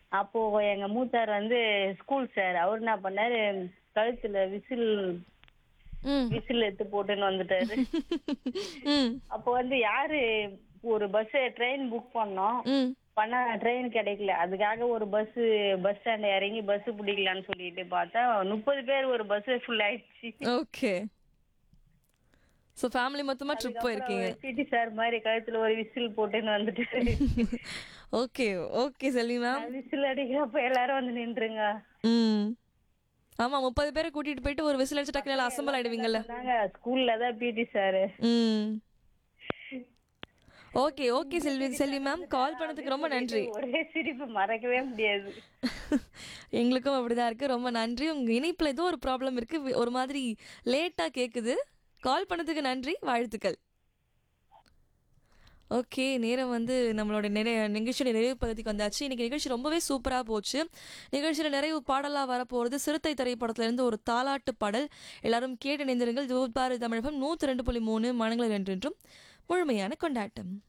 அப்போ எங்க மூத்தார் வந்து ஸ்கூல் சார் அவர் என்ன பண்ணாரு கழுத்துல விசில் ம் விசில் எடுத்து போட்டுன்னு வந்துட்டாரு ம் அப்போ வந்து யாரு ஒரு பஸ் ட்ரெயின் புக் பண்ணோம் ம் பண்ணா ட்ரெயின் கிடைக்கல அதுக்காக ஒரு பஸ் பஸ் ஸ்டாண்ட் இறங்கி பஸ் பிடிக்கலான்னு சொல்லிட்டு பார்த்தா முப்பது பேர் ஒரு பஸ் ஃபுல் ஆயிடுச்சு ஓகே ஸோ ஃபேமிலி மொத்தமா ட்ரிப் போயிருக்கீங்க சிட்டி சார் மாதிரி கழுத்துல ஒரு விசில் போட்டுன்னு வந்துட்டு okay okay Selvi ma'am whistle அடிக்கிறப்ப எல்லாரும் வந்து நின்றுங்க ம் ஆமா முப்பது பேரை கூட்டிட்டு போயிட்டு ஒரு விசில் அடிச்சு டக்குனு அசம்பல் ஆயிடுவீங்கல்ல நாங்க ஸ்கூல்ல தான் பிடி சார் ம் okay okay Selvi Selvi ma'am call பண்ணதுக்கு ரொம்ப நன்றி ஒரே சிரிப்பு மறக்கவே முடியாது எங்களுக்கும் அப்படிதான் இருக்கு ரொம்ப நன்றி உங்க இணைப்புல ஏதோ ஒரு ப்ராப்ளம் இருக்கு வி- ஒரு மாதிரி லேட்டா கேக்குது கால் பண்ணதுக்கு நன்றி வாழ்த்துக்கள் ஓகே நேரம் வந்து நம்மளோட நிறைய நிகழ்ச்சியோட நிறைவு பகுதிக்கு வந்தாச்சு இன்னைக்கு நிகழ்ச்சி ரொம்பவே சூப்பராக போச்சு நிகழ்ச்சியில் நிறைவு பாடலாக வரப்போகிறது சிறுத்தை திரைப்படத்திலிருந்து ஒரு தாலாட்டு பாடல் எல்லாரும் கேட்டு இணைந்திருங்கள் இது பாரதி தமிழகம் நூற்றி ரெண்டு புள்ளி மூணு மனங்களில் என்றென்றும் முழுமையான கொண்டாட்டம்